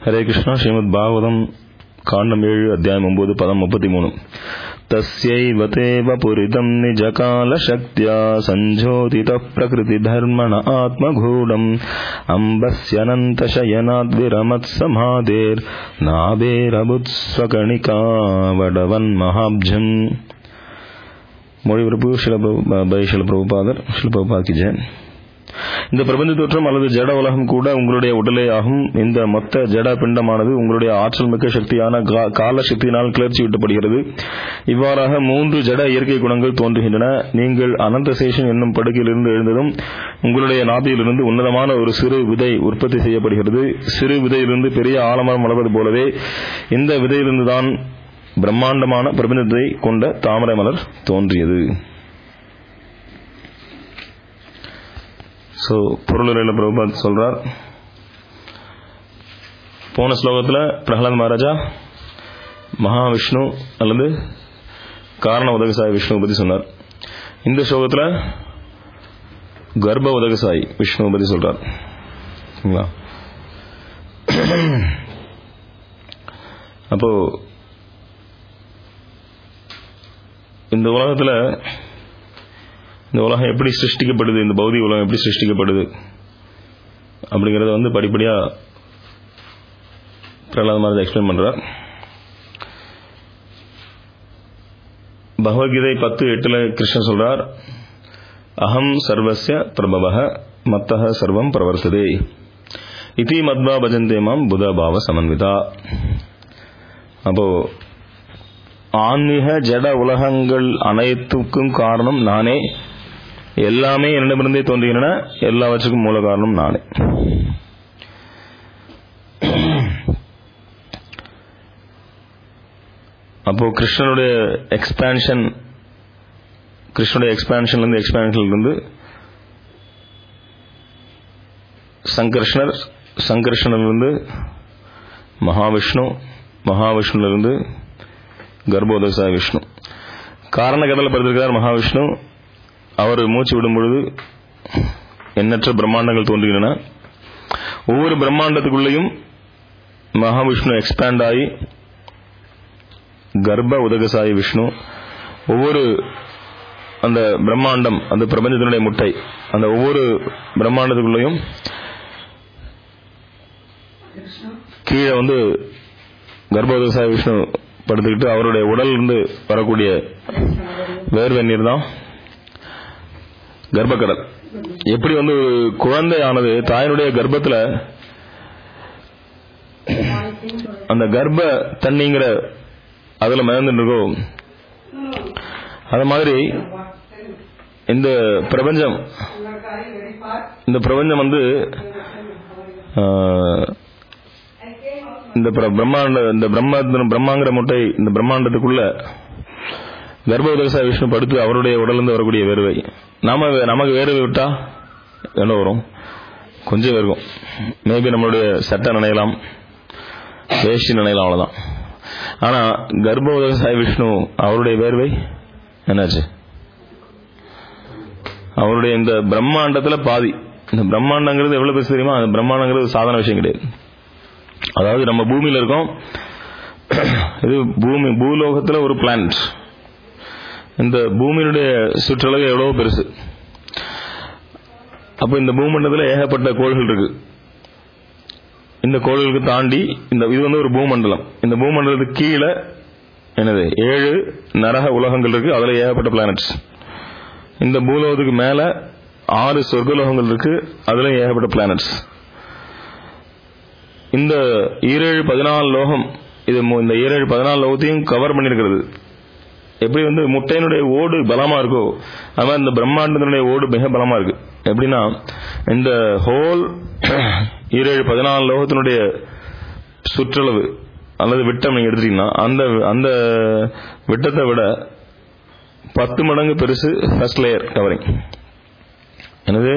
ஹரே கிருஷ்ணா ஸ்ரீமத் பாகவதம் காண்டம் ஏழு அத்தியாயம் ஒன்பது பதம் முப்பத்தி மூணு तस्यैव तेव पुरितं निजकालशक्त्या सञ्झोदितः प्रकृतिधर्मण आत्मगूढम् अम्बस्यनन्तशयनाद्विरमत्समाधेर्नाभेरबुत्स्वकणिकावडवन्महाब्जम् மொழிபரப்பு சில பை சில பிரபுபாதர் சில பிரபுபாக்கி ஜெயன் இந்த பிரபஞ்ச தோற்றம் அல்லது ஜட உலகம் கூட உங்களுடைய உடலே ஆகும் இந்த மொத்த ஜட பிண்டமானது உங்களுடைய ஆற்றல் மிக்க சக்தியான கால சக்தியினால் கிளர்ச்சி விட்டப்படுகிறது இவ்வாறாக மூன்று ஜட இயற்கை குணங்கள் தோன்றுகின்றன நீங்கள் அனந்த சேஷன் என்னும் படுக்கையிலிருந்து எழுந்ததும் உங்களுடைய நாபியிலிருந்து உன்னதமான ஒரு சிறு விதை உற்பத்தி செய்யப்படுகிறது சிறு விதையிலிருந்து பெரிய ஆலமரம் வளர்வது போலவே இந்த விதையிலிருந்து தான் பிரம்மாண்டமான பிரபஞ்சத்தை கொண்ட தாமரை மலர் தோன்றியது ஸோ பொருளுரையில் பிரபுபாத் சொல்றார் போன ஸ்லோகத்தில் பிரகலாத் மகாராஜா மகாவிஷ்ணு அல்லது காரண உதகசாய் விஷ்ணு பற்றி சொன்னார் இந்த ஸ்லோகத்தில் கர்ப்ப உதகசாய் விஷ்ணு பற்றி சொல்றார் அப்போ இந்த உலகத்தில் இந்த உலகம் எப்படி சிருஷ்டிக்கப்படுது இந்த பௌதிக உலகம் எப்படி சிருஷ்டிக்கப்படுது அப்படிங்கிறத வந்து படிப்படியாக பிரகலாத் மகாராஜ் எக்ஸ்பிளைன் பண்ணுறார் பகவத்கீதை பத்து எட்டுல கிருஷ்ணன் சொல்றார் அகம் சர்வசிய பிரபவ மத்தக சர்வம் பிரவர்த்ததே இதி மத்வா பஜந்தே மாம் புத பாவ சமன்விதா அப்போ ஆன்மீக ஜட உலகங்கள் அனைத்துக்கும் காரணம் நானே எல்லாமே என்னிடமிருந்தே தோன்றுகின்றன எல்லாவற்றுக்கும் மூல காரணம் நானே அப்போ கிருஷ்ணனுடைய எக்ஸ்பான்ஷன் கிருஷ்ணனுடைய எக்ஸ்பான்ஷன்லேருந்து எக்ஸ்பான்ஷன்லேருந்து சங்கர்ஷ்ணர் சங்கர்ஷ்ணனிலிருந்து மகாவிஷ்ணு மகாவிஷ்ணுலேருந்து கர்ப்போதசாய விஷ்ணு காரண கதையில் படுத்திருக்கிறார் மகாவிஷ்ணு அவர் மூச்சு விடும் பொழுது எண்ணற்ற பிரம்மாண்டங்கள் தோன்றுகின்றன ஒவ்வொரு பிரம்மாண்டத்துக்குள்ளேயும் மகாவிஷ்ணு எக்ஸ்பேண்ட் ஆகி கர்ப்ப உதகசாயி விஷ்ணு ஒவ்வொரு அந்த பிரம்மாண்டம் அந்த பிரபஞ்சத்தினுடைய முட்டை அந்த ஒவ்வொரு பிரம்மாண்டத்துக்குள்ளேயும் கீழே வந்து கர்ப்போதகசாய விஷ்ணு படுத்துக்கிட்டு அவருடைய உடல் இருந்து வரக்கூடிய வேர்வை நீர் தான் கர்ப்பக்கடல் எப்படி வந்து ஒரு குழந்தை ஆனது தாயினுடைய கர்ப்பத்தில் அந்த கர்ப்ப தண்ணிங்கிற அதுல மிதந்துட்டு இருக்கோ அது மாதிரி இந்த பிரபஞ்சம் இந்த பிரபஞ்சம் வந்து இந்த பிரம்மாண்ட இந்த பிரம்ம பிரம்மாங்கிற முட்டை இந்த பிரம்மாண்டத்துக்குள்ள கர்ப்போதகசா விஷ்ணு படுத்து அவருடைய உடலிருந்து வரக்கூடிய வேர்வை நாம நமக்கு வேர்வை விட்டா என்ன வரும் கொஞ்சம் வேர்க்கும் மேபி நம்மளுடைய சட்டை நினையலாம் வேஷ்டி நினையலாம் அவ்வளவுதான் ஆனா கர்ப்போதகசாய் விஷ்ணு அவருடைய வேர்வை என்னாச்சு அவருடைய இந்த பிரம்மாண்டத்துல பாதி இந்த பிரம்மாண்டங்கிறது எவ்வளவு பேச தெரியுமா அந்த பிரம்மாண்டங்கிறது சாதாரண விஷயம் கிடையாது அதாவது நம்ம பூமியில இருக்கோம் இது பூமி பூலோகத்துல ஒரு பிளானட் இந்த பூமியினுடைய சுற்றளவு எவ்வளவு பெருசு அப்ப இந்த பூமண்டலத்தில் ஏகப்பட்ட கோள்கள் இருக்கு இந்த கோள்களுக்கு தாண்டி இந்த இது வந்து ஒரு பூமண்டலம் இந்த பூமண்டலத்துக்கு கீழே என்னது ஏழு நரக உலகங்கள் இருக்கு அதுல ஏகப்பட்ட பிளானட்ஸ் இந்த பூலோகத்துக்கு மேல ஆறு சொர்க்கலோகங்கள் இருக்கு அதுல ஏகப்பட்ட பிளானட்ஸ் இந்த ஈரேழு பதினாலு லோகம் இது இந்த ஈரேழு பதினாலு லோகத்தையும் கவர் பண்ணிருக்கிறது எப்படி வந்து முட்டையினுடைய ஓடு பலமா இருக்கோ அது மாதிரி இந்த பிரம்மாண்டத்தினுடைய ஓடு மிக பலமா இருக்கு எப்படின்னா இந்த ஹோல் ஈரேழு பதினாலு லோகத்தினுடைய சுற்றளவு அல்லது விட்டம் நீங்க எடுத்துட்டீங்கன்னா அந்த அந்த விட்டத்தை விட பத்து மடங்கு பெருசு ஃபர்ஸ்ட் லேயர் கவரிங் என்னது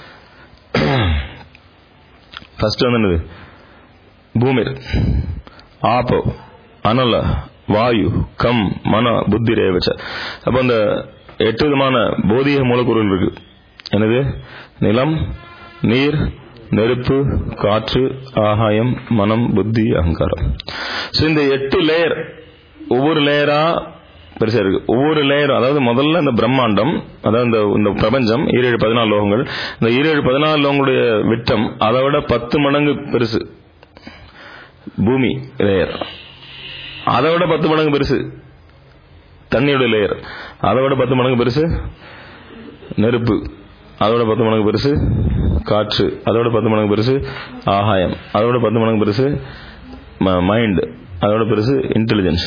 ஃபர்ஸ்ட் வந்து என்னது பூமி ஆப்போ அனல வாயு கம் மன புத்தி ரேவச்ச அப்ப அந்த எட்டு விதமான போதிய மூலக்கூறுகள் இருக்கு என்னது நிலம் நீர் நெருப்பு காற்று ஆகாயம் மனம் புத்தி அகங்காரம் ஸோ இந்த எட்டு லேயர் ஒவ்வொரு லேயரா பெருசா இருக்கு ஒவ்வொரு லேயர் அதாவது முதல்ல இந்த பிரம்மாண்டம் அதாவது இந்த இந்த பிரபஞ்சம் ஈரேழு பதினாலு லோகங்கள் இந்த ஈரேழு பதினாலு லோகங்களுடைய விட்டம் அதை விட பத்து மடங்கு பெருசு பூமி லேயர் அதை விட பத்து மடங்கு பெருசு தண்ணியோட லேயர் அதை விட பத்து மடங்கு பெருசு நெருப்பு அதோட பத்து மடங்கு பெருசு காற்று அதோட பத்து மடங்கு பெருசு ஆகாயம் அதோட பத்து மடங்கு பெருசு மைண்ட் அதோட பெருசு இன்டெலிஜென்ஸ்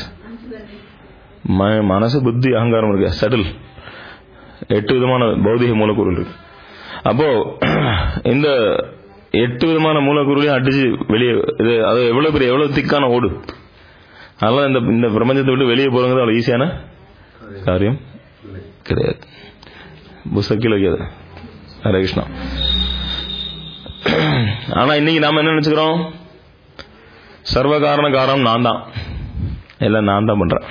மனசு புத்தி அகங்காரம் இருக்கு செட்டில் எட்டு விதமான பௌதிக மூலக்கூறுகள் இருக்கு அப்போ இந்த எட்டு விதமான மூலக்கூறுகளையும் அடிச்சு வெளியே இது அது எவ்வளவு பெரிய எவ்வளவு திக்கான ஓடு அதெல்லாம் இந்த இந்த பிரபஞ்சத்தை விட்டு வெளியே போறதுங்கிறது அவ்வளவு ஈஸியான காரியம் கிடையாது புஸ்தகில் வைக்காது ஹரே கிருஷ்ணா ஆனா இன்னைக்கு நாம என்ன நினைச்சுக்கிறோம் சர்வ காரண காரணம் நான் தான் எல்லாம் நான் தான் பண்றேன்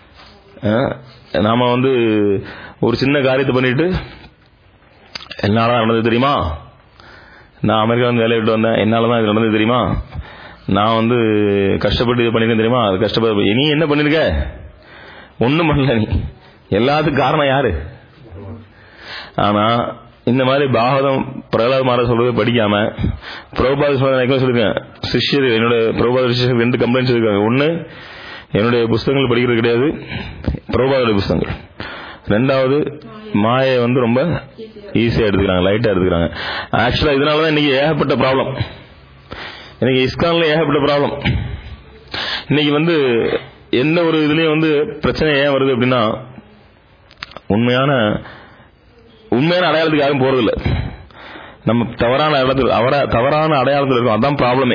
நாம வந்து ஒரு சின்ன காரியத்தை பண்ணிட்டு என்னால தான் நடந்தது தெரியுமா நான் அமெரிக்கா வந்து வேலையை விட்டு வந்தேன் என்னால தான் இது நடந்தது தெரியுமா நான் வந்து கஷ்டப்பட்டு இது பண்ணிருக்கேன் தெரியுமா அது கஷ்டப்பட்டு நீ என்ன பண்ணிருக்க ஒன்றும் பண்ணல நீ எல்லாத்துக்கும் காரணம் யாரு ஆனா இந்த மாதிரி பாகவதம் பிரகலாத் மாற சொல்றதை படிக்காம பிரபாத சொல்லிருக்கேன் சிஷ்யர் என்னோட பிரபாத சிஷ்யர் ரெண்டு கம்ப்ளைண்ட் சொல்லியிருக்காங்க ஒன்னு என்னுடைய புஸ்தகங்கள் படிக்கிறது கிடையாது பிரபாதோட புஸ்தகங்கள் ரெண்டாவது மாயை வந்து ரொம்ப ஈஸியா எடுத்துக்கிறாங்க லைட்டா எடுத்துக்கிறாங்க ஆக்சுவலா இதனாலதான் இன்னைக்கு ஏகப்பட்ட ப்ராப்ளம் இன்னைக்கு இஸ்கான்ல ஏகப்பட்ட ப்ராப்ளம் இன்னைக்கு வந்து எந்த ஒரு இதுலயும் வந்து பிரச்சனை ஏன் வருது அப்படின்னா உண்மையான உண்மையான அடையாளத்துக்கு யாரும் போறதில்ல நம்ம தவறான இடத்துல அவர தவறான அடையாளத்தில் இருக்கும் அதான் ப்ராப்ளமே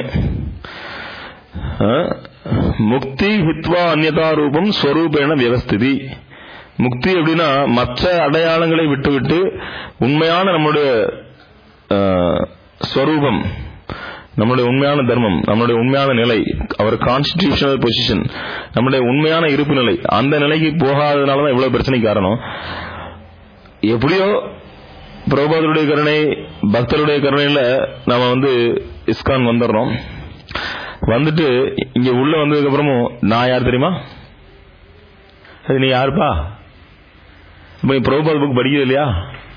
முக்தி ஹித்வா அந்நதா ரூபம் ஸ்வரூபேன வியவஸ்திதி முக்தி அப்படின்னா மற்ற அடையாளங்களை விட்டுவிட்டு உண்மையான நம்முடைய ஸ்வரூபம் நம்முடைய உண்மையான தர்மம் நம்முடைய உண்மையான நிலை அவர் கான்ஸ்டிடியூஷனல் பொசிஷன் நம்முடைய உண்மையான இருப்பு நிலை அந்த நிலைக்கு போகாததுனால தான் இவ்வளவு பிரச்சனை காரணம் எப்படியோ பிரபாதருடைய கருணை பக்தருடைய கருணையில நாம வந்து இஸ்கான் வந்துடுறோம் வந்துட்டு இங்க உள்ள வந்ததுக்கு அப்புறமும் நான் யார் தெரியுமா அது நீ யாருப்பா இப்ப நீ பிரபுபாத் புக் படிக்கிறது இல்லையா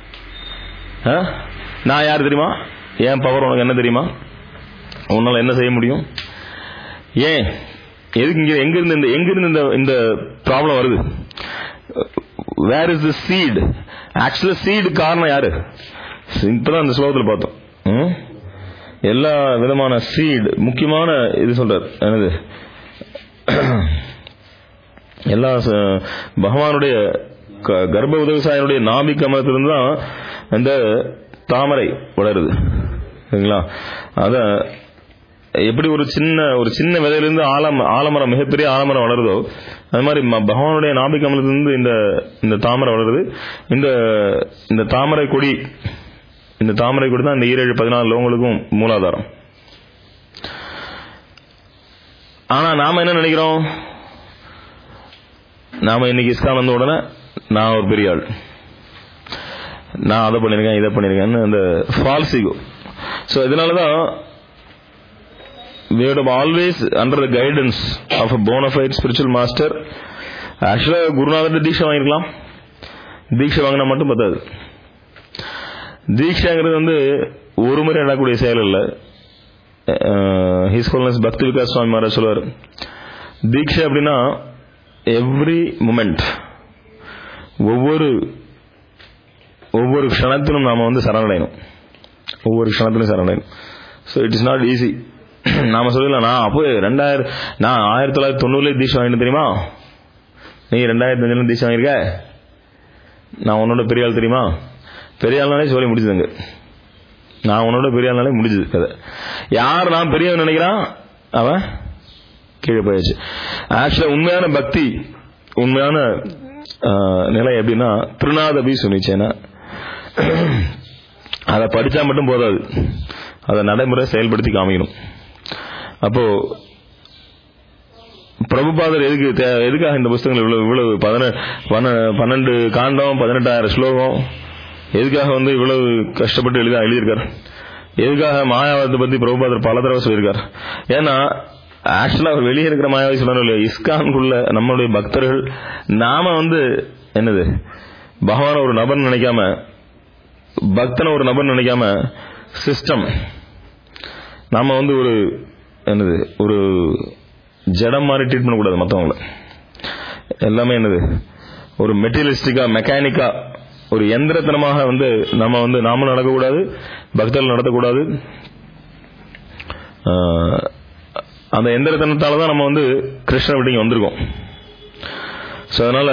நான் யார் தெரியுமா ஏன் பவர் உனக்கு என்ன தெரியுமா உன்னால என்ன செய்ய முடியும் ஏன் எதுக்கு இங்க எங்க இருந்து இந்த எங்க இருந்து இந்த இந்த ப்ராப்ளம் வருது where is the seat actually seat காரணம் யாரு இப்பதான் அந்த ஸ்லோகத்தில் பார்த்தோம் எல்லா விதமான சீடு முக்கியமான இது சொல்றார் என்னது எல்லா பகவானுடைய கர்ப்ப உதவிசாயனுடைய நாபி கமலத்திலிருந்து தான் இந்த தாமரை வளருது சரிங்களா அத எப்படி ஒரு சின்ன ஒரு சின்ன விதையிலிருந்து ஆலம் ஆலமரம் மிகப்பெரிய ஆலமரம் வளருதோ அது மாதிரி பகவானுடைய நாபி கமலத்திலிருந்து இந்த இந்த தாமரை வளருது இந்த இந்த தாமரை கொடி இந்த தாமரை கொடி தான் இந்த ஈரேழு பதினாலு லோகங்களுக்கும் மூலாதாரம் ஆனா நாம என்ன நினைக்கிறோம் நாம இன்னைக்கு இஸ்கான் வந்த உடனே நான் ஒரு பெரிய ஆள் நான் அதை பண்ணிருக்கேன் இதை பண்ணிருக்கேன்னு அந்த ஃபால்ஸ் ஈகோ ஸோ இதனாலதான் we have to always under the guidance of a bona fide spiritual master ஆக்சுவலா குருநாதர் தீட்சை வாங்கிருக்கலாம் தீட்சை வாங்கினா மட்டும் பத்தாது தீட்சாங்கிறது வந்து ஒரு முறை நடக்கக்கூடிய செயல் இல்லை ஹிஸ் ஹோல்னஸ் பக்தி விகாஸ் சுவாமி மாரா சொல்லுவார் தீட்சை அப்படின்னா எவ்ரி மூமெண்ட் ஒவ்வொரு ஒவ்வொரு க்ஷணத்திலும் நாம வந்து சரணடையணும் ஒவ்வொரு க்ஷணத்திலும் சரணடையணும் so it is not easy நாம சொல்லலாம் நான் அப்போ ரெண்டாயிரம் நான் ஆயிரத்தி தொள்ளாயிரத்தி தொண்ணூறுல தீட்சை வாங்கிட்டு தெரியுமா நீ ரெண்டாயிரத்தி அஞ்சுல தீட்சை வாங்கியிருக்க நான் உன்னோட பெரிய ஆள் தெரியுமா பெரிய ஆள்னாலே சொல்லி முடிச்சுதுங்க நான் உன்னோட பெரிய ஆள்னாலே முடிஞ்சுது கதை யார் நான் பெரியவன் நினைக்கிறான் அவன் கீழே போயாச்சு ஆக்சுவலா உண்மையான பக்தி உண்மையான நிலை எப்படின்னா திருநாதபி சுனிச்சேனா அதை படிச்சா மட்டும் போதாது அதை நடைமுறை செயல்படுத்தி காமிக்கணும் அப்போ பிரபுபாதர் எதுக்கு எதுக்காக இந்த புஸ்தகங்கள் இவ்வளவு இவ்வளவு பன்னெண்டு காண்டம் பதினெட்டாயிரம் ஸ்லோகம் எதுக்காக வந்து இவ்வளவு கஷ்டப்பட்டு எழுத எழுதியிருக்காரு எதுக்காக மாயாவத்தை பத்தி பிரபுபாதர் பல தடவை சொல்லியிருக்கார் ஏன்னா ஆக்சுவலா அவர் வெளியே இருக்கிற மாயாவை சொல்லணும் இல்லையா இஸ்கானுக்குள்ள நம்மளுடைய பக்தர்கள் நாம வந்து என்னது பகவான ஒரு நபர் நினைக்காம பக்தனை ஒரு நபர் நினைக்காம சிஸ்டம் நாம வந்து ஒரு என்னது ஒரு ஜடம் மாதிரி ட்ரீட் பண்ணக்கூடாது மற்றவங்கள எல்லாமே என்னது ஒரு மெட்டீரியலிஸ்டிக்கா மெக்கானிக்கா ஒரு எந்திரத்தனமாக வந்து நம்ம வந்து நாம நடக்கக்கூடாது பக்தர்கள் நடத்தக்கூடாது ஆஹ், அந்த எந்திரத்தனத்தால தான் நம்ம வந்து கிருஷ்ண விட்டிங்க வந்திருக்கோம் ஸோ அதனால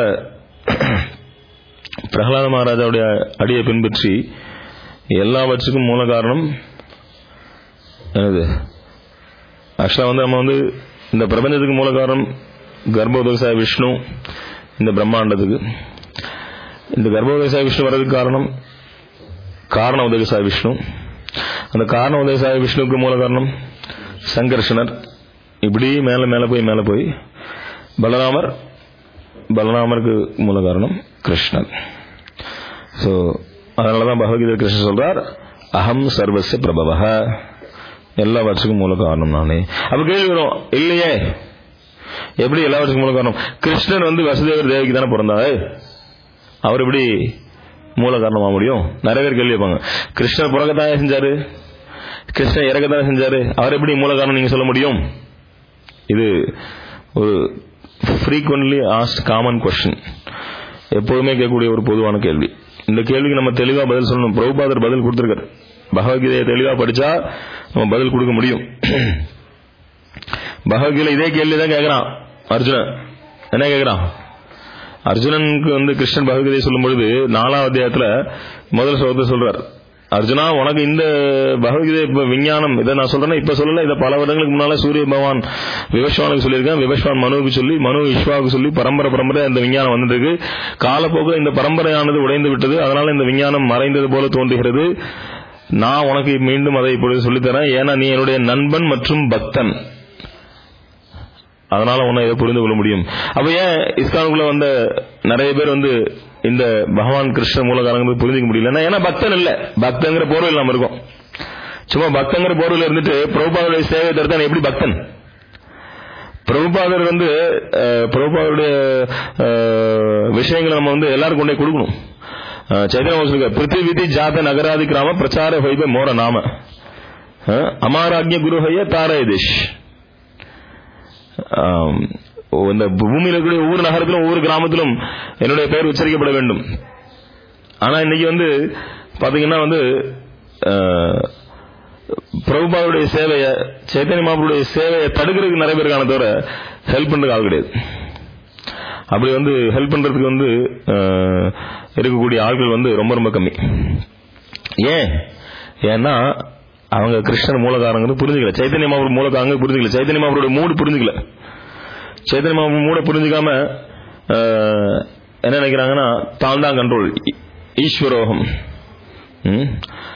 பிரகலாத மகாராஜாவுடைய அடியை பின்பற்றி எல்லாவற்றுக்கும் மூல காரணம் என்னது ஆக்சுவலாக வந்து நம்ம வந்து இந்த பிரபஞ்சத்துக்கு மூல காரணம் கர்ப்போதகசாய விஷ்ணு இந்த பிரம்மாண்டத்துக்கு இந்த கர்ப்போதகசாய விஷ்ணு வர்றதுக்கு காரணம் காரண உதகசாய விஷ்ணு அந்த காரண உதகசாய விஷ்ணுவுக்கு மூல காரணம் சங்கர்ஷனர் இப்படி மேல மேல போய் மேல போய் பலராமர் பலராமருக்கு மூல காரணம் கிருஷ்ணன் ஸோ அதனாலதான் பகவத்கீதை கிருஷ்ணன் சொல்றார் அகம் சர்வச பிரபவ எல்லாவற்றுக்கும் மூல காரணம் நானே அப்ப கேள்வி வரும் இல்லையே எப்படி எல்லாவற்றுக்கும் மூல காரணம் கிருஷ்ணன் வந்து வசுதேவர் தேவிக்கு தானே பிறந்தாரு அவர் எப்படி மூல காரணமா முடியும் நிறைய பேர் கேள்வி வைப்பாங்க கிருஷ்ணர் பிறக்கத்தானே செஞ்சாரு கிருஷ்ணன் இறக்கத்தானே செஞ்சாரு அவர் எப்படி மூல காரணம் நீங்க சொல்ல முடியும் இது ஒரு ஃப்ரீக்வெண்ட்லி ஆஸ்ட் காமன் கொஸ்டின் எப்போதுமே கேட்கக்கூடிய ஒரு பொதுவான கேள்வி இந்த கேள்விக்கு நம்ம தெளிவா பதில் சொல்லணும் பிரபுபாதர் பதில் கொடுத்திருக்காரு பகவத்கீதையை தெளிவா படிச்சா நம்ம பதில் கொடுக்க முடியும் பகவத்கீதை இதே கேள்வி தான் கேட்கிறான் அர்ஜுனன் என்ன கேட்கிறான் அர்ஜுனனுக்கு வந்து கிருஷ்ணன் பகவத்கீதை சொல்லும் பொழுது நாலாவது அத்தியாயத்துல முதல் ஸ்லோகத்தை சொல்றார் அர்ஜுனா உனக்கு இந்த பகவத்கீதை இப்ப விஞ்ஞானம் இதை நான் சொல்றேன்னா இப்ப சொல்லல இதை பல வருடங்களுக்கு முன்னால சூரிய பகவான் விவஸ்வானுக்கு சொல்லியிருக்கேன் விவஸ்வான் மனுவுக்கு சொல்லி மனு விஸ்வாவுக்கு சொல்லி பரம்பரை பரம்பரை இந்த விஞ்ஞானம் வந்திருக்கு காலப்போக்கில் இந்த பரம்பரையானது உடைந்து விட்டது அதனால இந்த விஞ்ஞானம் மறைந்தது போல தோன்றுகிறது நான் உனக்கு மீண்டும் அதை இப்பொழுது சொல்லித்தரேன் ஏன்னா நீ என்னுடைய நண்பன் மற்றும் பக்தன் அதனால உன்னை இதை புரிந்து கொள்ள முடியும் அப்ப ஏன் இஸ்லாமுக்குள்ள வந்த நிறைய பேர் வந்து இந்த பகவான் கிருஷ்ண மூலகாரங்க புரிஞ்சுக்க முடியல ஏன்னா பக்தன் இல்ல பக்தங்கிற போர்வை இல்லாம இருக்கும் சும்மா பக்தங்கிற போர்வையில் இருந்துட்டு பிரபுபாதருடைய சேவை தடுத்தான் எப்படி பக்தன் பிரபுபாதர் வந்து அஹ், பிரபுபாதருடைய அஹ், விஷயங்களை நம்ம வந்து எல்லாரும் கொண்டே கொடுக்கணும் அஹ், சைத்தன்ய சொல்லுங்க பிருத்திவிதி ஜாத நகராதி கிராம பிரச்சார வைப மோர நாம அஹ், அமாராக்ய குருஹய தாரயதிஷ் ஆம், இந்த பூமியில் இருக்கக்கூடிய ஒவ்வொரு நகரத்திலும் ஒவ்வொரு கிராமத்திலும் என்னுடைய பெயர் உச்சரிக்கப்பட வேண்டும் ஆனா இன்னைக்கு வந்து பாத்தீங்கன்னா வந்து அஹ், பிரபுபாவுடைய சேவையை சைத்தன்ய மாபுடைய சேவையை தடுக்கிறதுக்கு நிறைய பேர் காண தவிர ஹெல்ப் பண்றதுக்கு ஆள் கிடையாது அப்படி வந்து ஹெல்ப் பண்றதுக்கு வந்து அஹ், இருக்கக்கூடிய ஆட்கள் வந்து ரொம்ப ரொம்ப கம்மி ஏன் ஏன்னா அவங்க கிருஷ்ணர் மூலகாரங்க புரிஞ்சுக்கல சைத்தன்ய மாபுர மூலகாரங்க புரிஞ்சுக்கல சைத்தன்ய மாபுரோட மூடு புரிஞ்சுக்கல சைத்தன்ய மாபு மூட புரிஞ்சுக்காம அஹ், என்ன நினைக்கிறாங்கன்னா தான் தான் கண்ட்ரோல் ஈஸ்வரோகம் ம்?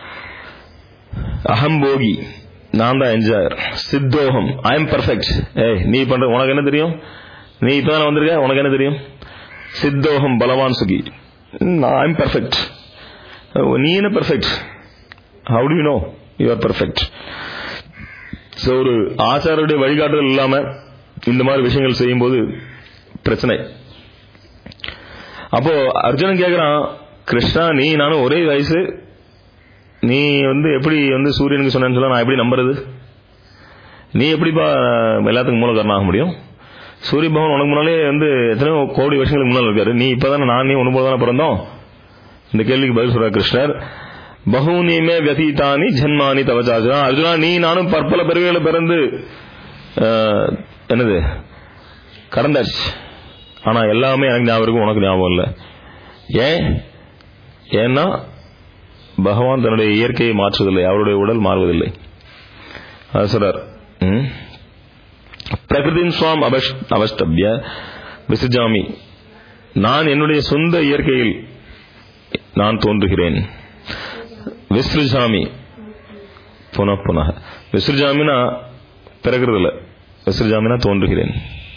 அகம்போகி நான் தான் என்ஜாயர் சித்தோகம் ஐ எம் பர்ஃபெக்ட் ஏய் நீ பண்ற உனக்கு என்ன தெரியும் நீ இப்பதானே வந்திருக்க உனக்கு என்ன தெரியும் சித்தோகம் பலவான் சுகி ஐ எம் பர்ஃபெக்ட் நீ என்ன perfect how do you know you are perfect so ஒரு ஆச்சாரருடைய வழிகாட்டுதல் இல்லாம இந்த மாதிரி விஷயங்கள் செய்யும்போது பிரச்சனை அப்போ அர்ஜுனன் கேக்குறான் கிருஷ்ணா நீ நானும் ஒரே வயசு நீ வந்து எப்படி வந்து சூரியனுக்கு சொன்னேன்னு சொல்ல நான் எப்படி நம்புறது நீ எப்படிப்பா எல்லாத்துக்கும் மூல காரணம் ஆக முடியும் சூரிய பகவான் உனக்கு முன்னாலே வந்து எத்தனையோ கோடி வருஷங்களுக்கு முன்னால் இருக்காரு நீ இப்பதானே நான் நீ ஒன்று போல தானே பிறந்தோம் இந்த கேள்விக்கு பதில் சொல்றார் கிருஷ்ணர் பகுனிமே வியதீதானி ஜன்மானி தவச்சாச்சா அர்ஜுனா நீ நானும் பற்பல பிறவிகளை பிறந்து அஹ், என்னது கடந்தாச்சு ஆனா எல்லாமே எனக்கு ஞாபகம் இருக்கும் உனக்கு ஞாபகம் இல்லை ஏன் ஏன்னா பகவான் தன்னுடைய இயற்கையை மாற்றுவதில்லை அவருடைய உடல் மாறுவதில்லை அது சொல்றார் ம்? பிரகிருதின் சுவாம் அவஷ் அவஷ்டபிய விசிஜாமி நான் என்னுடைய சொந்த இயற்கையில் நான் தோன்றுகிறேன் விஸ்ருஜாமி புன புனக விஸ்ருஜாமினா பிறகுறது இல்ல விஸ்ருஜாமினா தோன்றுகிறேன்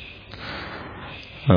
ஆ.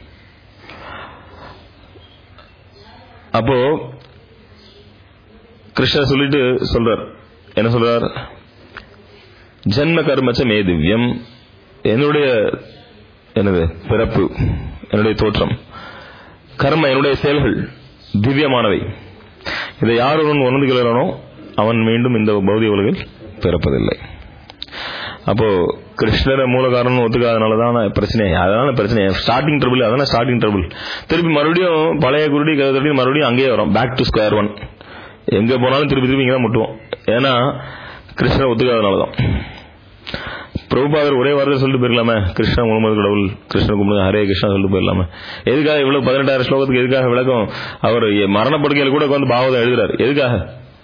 அப்போ கிருஷ்ணர் சொல்லிட்டு சொல்றார் என்ன சொல்றார் ஜென்ம கர்மச்ச மே திவ்யம் என்னுடைய எனது பிறப்பு என்னுடைய தோற்றம் கர்ம என்னுடைய செயல்கள் திவ்யமானவை இதை யார் ஒருவன் உணர்ந்து கொள்கிறானோ அவன் மீண்டும் இந்த பௌதிக உலகில் பிறப்பதில்லை அப்போ கிருஷ்ணரை மூல காரணம் ஒத்துக்காதனால தான் பிரச்சனை அதனால பிரச்சனை ஸ்டார்டிங் ட்ரபிள் அதான ஸ்டார்டிங் ட்ரபிள் திருப்பி மறுபடியும் பழைய குருடி கருதி மறுபடியும் அங்கேயே வரும் பேக் டு ஸ்கொயர் ஒன் எங்க போனாலும் திருப்பி திருப்பி இங்கே தான் முட்டுவோம் ஏன்னா கிருஷ்ணரை ஒத்துக்காதனால தான் பிரபுபாதர் ஒரே வாரத்தை சொல்லிட்டு போயிருக்கலாமே கிருஷ்ணா முகமது கடவுள் கிருஷ்ண கும்பிடுங்க ஹரே கிருஷ்ணா சொல்லிட்டு போயிடலாமே எதுக்காக இவ்வளவு பதினெட்டாயிரம் ஸ்லோகத்துக்கு எதுக்காக விளக்கம் அவர் மரணப்படுக்கையில் கூட உட்காந்து பாவதம் எழுதுறாரு எதுக்காக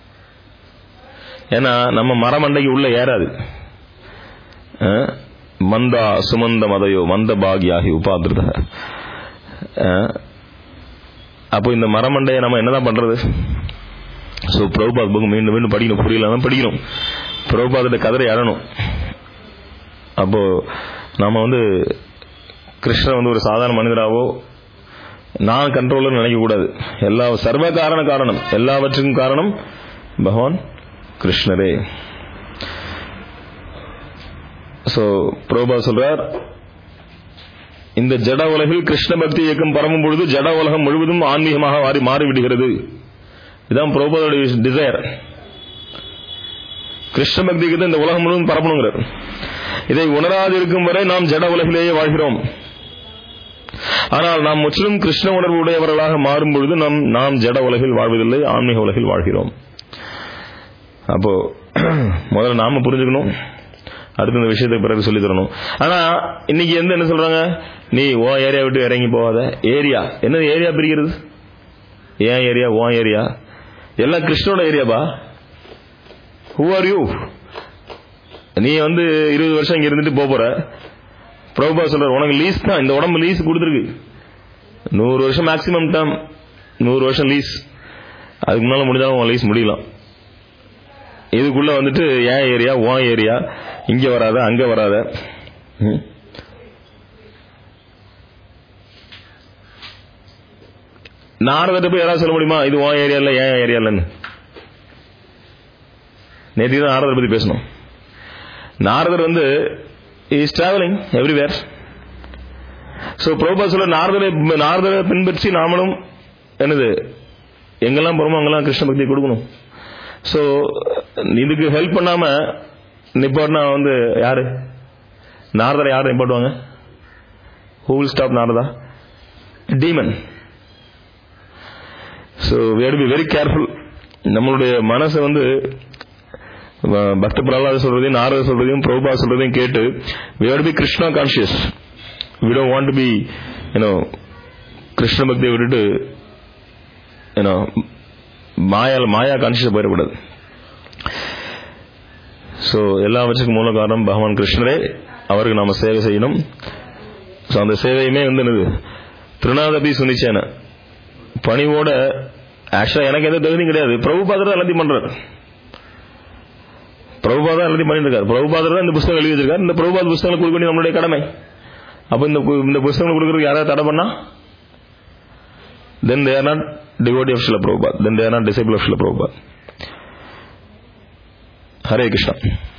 ஏன்னா நம்ம மரமண்டைக்கு உள்ள ஏறாது அஹ், மந்தா சுமந்த மதையோ மந்த பாகியாகி உபாதிருத அஹ், அப்போ இந்த மரமண்டையை நம்ம என்னதான் பண்றது ஸோ பிரபுபாத் புக் மீண்டும் மீண்டும் படிக்கணும் புரியலாம் படிக்கணும் பிரபுபாத்திட்ட கதரை அழணும் அப்போ நாம வந்து கிருஷ்ணன் வந்து ஒரு சாதாரண மனிதராவோ நான் கண்ட்ரோலர் நினைக்க கூடாது எல்லா சர்வ காரண காரணம் எல்லாவற்றுக்கும் காரணம் பகவான் கிருஷ்ணரே சோ பிரபா சொல்றார் இந்த ஜட உலகில் கிருஷ்ண பக்தி இயக்கம் பரவும் பொழுது ஜட உலகம் முழுவதும் ஆன்மீகமாக மாறி மாறிவிடுகிறது இதுதான் பிரபுடைய டிசையர் கிருஷ்ண பக்தி இயக்கத்தை இந்த உலகம் முழுவதும் பரப்பணுங்கிறார் இதை உணராதிருக்கும் வரை நாம் ஜட உலகிலேயே வாழ்கிறோம் ஆனால் நாம் முற்றிலும் கிருஷ்ண உணர்வு உடையவர்களாக மாறும் பொழுது நாம் நாம் ஜட உலகில் வாழ்வதில்லை ஆன்மீக உலகில் வாழ்கிறோம் அப்போ முதல்ல நாம புரிஞ்சுக்கணும் அடுத்து இந்த விஷயத்தை பிறகு சொல்லி தரணும் ஆனா இன்னைக்கு எந்த என்ன சொல்றாங்க நீ ஓ ஏரியா விட்டு இறங்கி போகாத ஏரியா என்ன ஏரியா பிரிக்கிறது ஏன் ஏரியா ஓ ஏரியா எல்லாம் கிருஷ்ணோட ஏரியாபா ஹூ ஆர் யூ நீ வந்து இருபது வருஷம் இங்க இருந்துட்டு போப் போற பிரபுபா சொல்ற உனக்கு லீஸ் தான் இந்த உடம்பு லீஸ் கொடுத்துருக்கு நூறு வருஷம் மேக்சிமம் டேம் நூறு வருஷம் லீஸ் அதுக்கு முன்னால முடிஞ்சாலும் உன் லீஸ் முடியலாம் இதுக்குள்ள வந்துட்டு ஏன் ஏரியா உன் ஏரியா இங்க வராத அங்க வராத ம். நாரதட்ட போய் யாராவது சொல்ல முடியுமா இது உன் ஏரியா இல்ல ஏன் ஏரியா இல்லைன்னு நேற்று தான் நாரதர் பத்தி பேசணும் நாரதர் வந்து is travelling everywhere so Prabha சொல்ல நாரதரை நாரதரை பின்பற்றி நாமளும் என்னது எங்கெல்லாம் போறோமோ அங்கெல்லாம் கிருஷ்ண பக்தி கொடுக்கணும் ஸோ இதுக்கு ஹெல்ப் பண்ணாம நிப்பாட்டினா வந்து யாரு நாரதரை யாரை நிப்பாட்டுவாங்க who will stop Narada demon so we have to be very careful நம்மளுடைய மனசை வந்து வ- பக்த பிரகலாத சொல்றதையும் நாரத சொல்றதையும் பிரபுபா சொல்றதையும் கேட்டு we have to be Krishna conscious we don't want to be you know Krishna பக்தியை விட்டுட்டு you know maya maya conscious போயிடக்கூடாது ஸோ எல்லாவற்றுக்கும் மூல காரணம் பகவான் கிருஷ்ணரே அவருக்கு நாம சேவை செய்யணும் ஸோ அந்த சேவையுமே வந்து என்னது திருநாதபி சுனிச்சேன பணிவோட ஆக்சுவலா எனக்கு எந்த தகுதியும் கிடையாது பிரபுபாதர் தான் எல்லாத்தையும் பண்றாரு பிரபுபாதர் எல்லாத்தையும் பண்ணிட்டு இருக்காரு பிரபுபாதர் தான் இந்த புஸ்தகம் எழுதி வச்சிருக்காரு இந்த பிரபுபாத புஸ்தகங்களை கொடுக்க வேண்டிய நம்மளுடைய கடமை அப்ப இந்த கு- இந்த புஸ்தகம் கொடுக்கறதுக்கு யாராவது தடை பண்ணா then they are not devotee of Srila Prabhupada then they are not disciple of Srila Prabhupada Hare Krishna